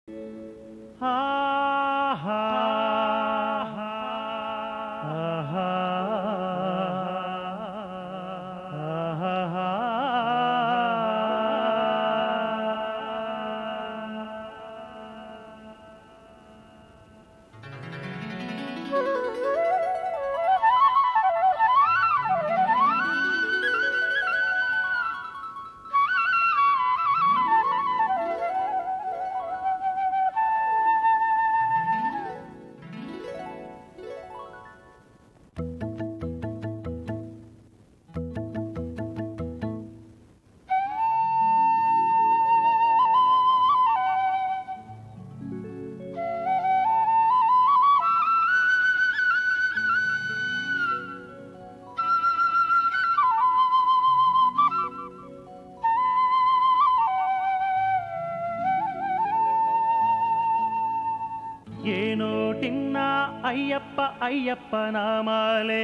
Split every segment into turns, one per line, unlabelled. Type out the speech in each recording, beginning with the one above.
ఏ నోటిన్నా అయ్యప్ప అయ్యప్ప నామాలే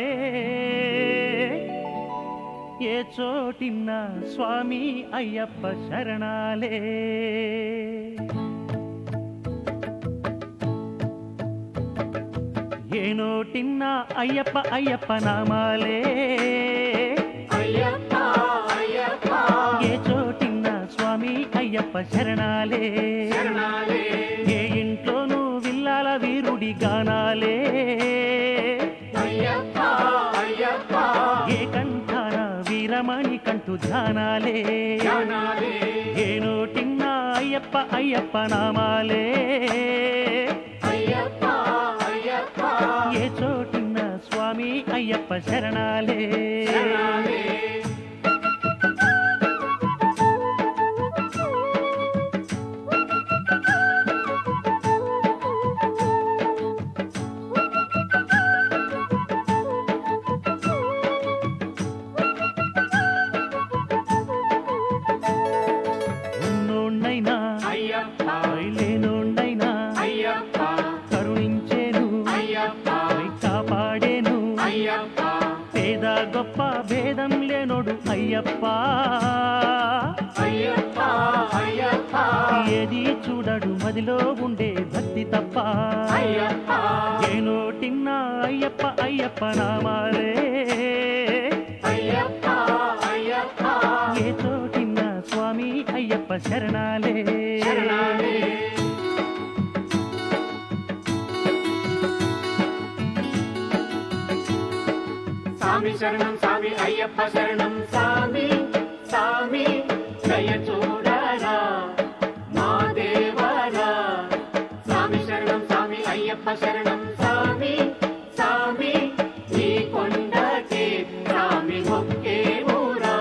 ఏ చోటిన్నా స్వామి అయ్యప్ప శరణాలే ఏ నోటిన్నా అయ్యప్ప అయ్యప్ప నామాలే
అయ్యప్ప అయ్యప్ప
ఏ చోటిన్నా స్వామి అయ్యప్ప శరణాలే
శరణాలే
ఏ ఇంట్లోనూ విల్లాల వీరుడి గానాలే
అయ్యప్ప అయ్యప్ప
ఏ కంఠాన వీరమణి కంటు ధ్యానాలే
శరణాలే
ఏ నోటిన్నా అయ్యప్ప అయ్యప్ప నామాలే
అయ్యప్ప అయ్యప్ప
ఏ చోటిన్న స్వామి అయ్యప్ప శరణాలే
శరణాలే
ఉన్నోణ్ణైనా
అయ్యప్ప
లేనోణ్ణైనా
అయ్యప్ప
కరుణించేను
అయ్యప్ప
కాపాడేను
అయ్యప్ప
పేద గొప్ప భేదం లేనోడు అయ్యప్ప
అయ్యప్ప అయ్యప్ప
ఏది చూడడు మదిలో ఉండే భక్తి తప్ప
అయ్యప్ప
ఏ నోటిన్నా అయ్యప్ప అయ్యప్ప నామాలే
అయ్యప్ప అయ్యప్ప
ఏ చోటిన్న స్వామి అయ్యప్ప శరణాలే
శరణాలే స్వామి శరణం స్వామి అయ్యప్ప శరణం స్వామి స్వామి దయ చూడరా మా దేవరా స్వామి శరణం స్వామి అయ్యప్ప శరణం స్వామి స్వామి ఈ కొండకే స్వామి మొక్కే ఊరా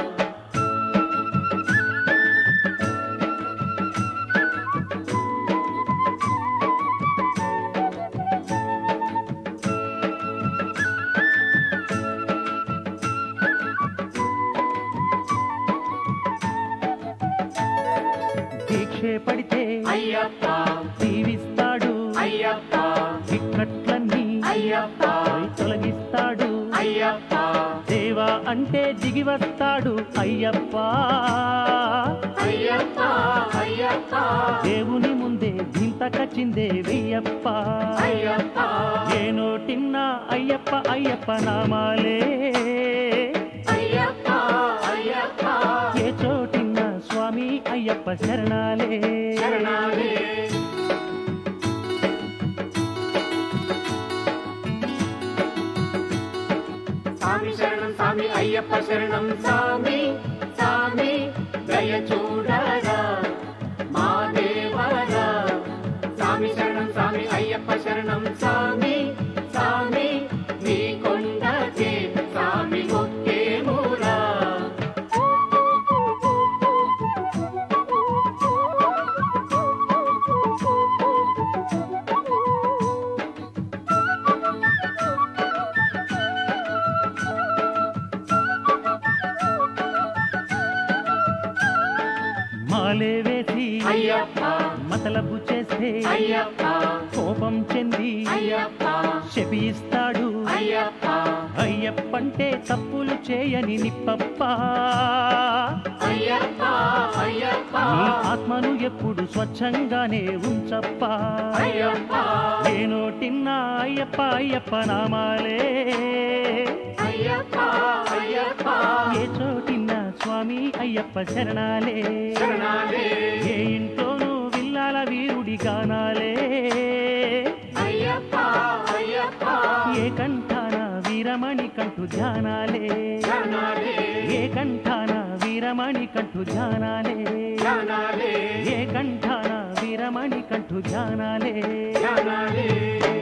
దీక్షే పడితే
అయ్యప్ప
దీవిస్తాడు
అయ్యప్ప
ఇక్కట్లన్నీ
అయ్యప్ప
తొలగిస్తాడు
అయ్యప్ప
దేవా అంటే దిగి వస్తాడు అయ్యప్ప
అయ్యప్ప అయ్యప్ప
దేవుని ముందే దింతకచిందే వెయ్యప్ప
అయ్యప్ప
ఏ నోటిన్నా అయ్యప్ప అయ్యప్ప నామాలే
అయ్యప్ప అయ్యప్ప
ఏ చోటిన్నా స్వామి అయ్యప్ప శరణాలే
శరణాలే స్వామి శరణం స్వామి అయ్యప్ప శరణం స్వామి స్వామి దయ చూడరా మా దేవరా స్వామి శరణం స్వామి అయ్యప్ప శరణం స్వామి స్వామి నీ కొండకే స్వామి మొక్కే మూరా
మాలే వేసి
అయ్యప్ప అయ్యప్ప
మతలబు చేస్తే
అయ్యప్ప
కోపం చెంది
అయ్యప్ప
శపిస్తాడు
అయ్యప్ప
అయ్యప్పంటే తప్పులు చేయని నిప్పప్ప
అయ్యప్ప అయ్యప్ప
నీ ఆత్మను ఎప్పుడు స్వచ్ఛంగానే ఉంచప్ప
అయ్యప్ప
ఏ నోటిన్నా అయ్యప్ప అయ్యప్ప నామాలే
అయ్యప్ప అయ్యప్ప
ఏ చోటిన్నా స్వామి అయ్యప్ప శరణాలే
శరణాలే
ఏ ఇంట్లోనూ విల్లాల వీరుడి గానాలే
అయ్యప్ప అయ్యప్ప
ఏ కంఠాన వీరమణి కంఠు ధ్యానాలే
శరణాలే
ఏ కంఠాన వీరమణి కంఠు ధ్యానాలే
శరణాలే
ఏ కంఠాన వీరమణి కంఠు ధ్యానాలే
శరణాలే